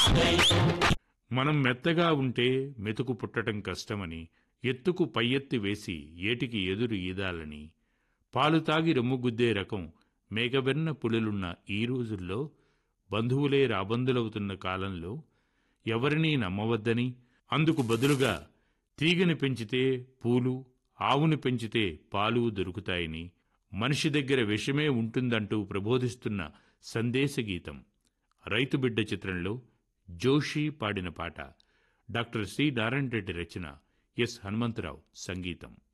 మనం మెత్తగా ఉంటే మెతుకు పుట్టటం కష్టమని ఎత్తుకు పై ఎత్తి వేసి ఏటికి ఎదురు ఈదాలని పాలు తాగి రొమ్ముగుద్దే రకం మేఘవెన్న పులులున్న ఈ రోజుల్లో బంధువులే రాబందులవుతున్న కాలంలో ఎవరినీ నమ్మవద్దని అందుకు బదులుగా తీగని పెంచితే పూలు ఆవుని పెంచితే పాలు దొరుకుతాయని మనిషి దగ్గర విషమే ఉంటుందంటూ ప్రబోధిస్తున్న సందేశ గీతం రైతు బిడ్డ చిత్రంలో జోషి పాడిన పాట డాక్టర్ సి నారాయణ రెడ్డి రచన ఎస్ హనుమంతరావు సంగీతం